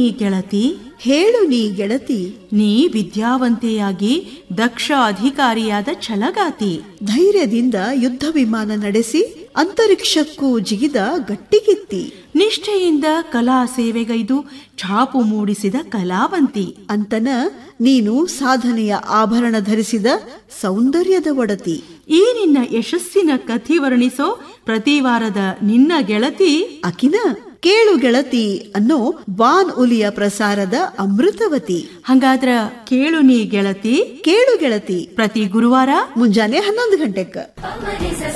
ನೀ ಗೆಳತಿ ಹೇಳು ನೀ ಗೆಳತಿ ನೀ ವಿದ್ಯಾವಂತೆಯಾಗಿ ದಕ್ಷ ಅಧಿಕಾರಿಯಾದ ಛಲಗಾತಿ ಧೈರ್ಯದಿಂದ ಯುದ್ಧ ವಿಮಾನ ನಡೆಸಿ ಅಂತರಿಕ್ಷಕ್ಕೂ ಜಿಗಿದ ಗಟ್ಟಿಗಿತ್ತಿ ನಿಷ್ಠೆಯಿಂದ ಕಲಾ ಸೇವೆಗೈದು ಛಾಪು ಮೂಡಿಸಿದ ಕಲಾವಂತಿ ಅಂತನ ನೀನು ಸಾಧನೆಯ ಆಭರಣ ಧರಿಸಿದ ಸೌಂದರ್ಯದ ಒಡತಿ ಈ ನಿನ್ನ ಯಶಸ್ಸಿನ ಕಥಿ ವರ್ಣಿಸೋ ಪ್ರತಿ ವಾರದ ನಿನ್ನ ಗೆಳತಿ ಅಕಿನ ಕೇಳು ಗೆಳತಿ ಅನ್ನೋ ಬಾನ್ ಉಲಿಯ ಪ್ರಸಾರದ ಅಮೃತವತಿ ಹಂಗಾದ್ರ ಕೇಳು ನೀ ಗೆಳತಿ ಕೇಳು ಗೆಳತಿ ಪ್ರತಿ ಗುರುವಾರ ಮುಂಜಾನೆ ಹನ್ನೊಂದು ಗಂಟೆಕ್ಕ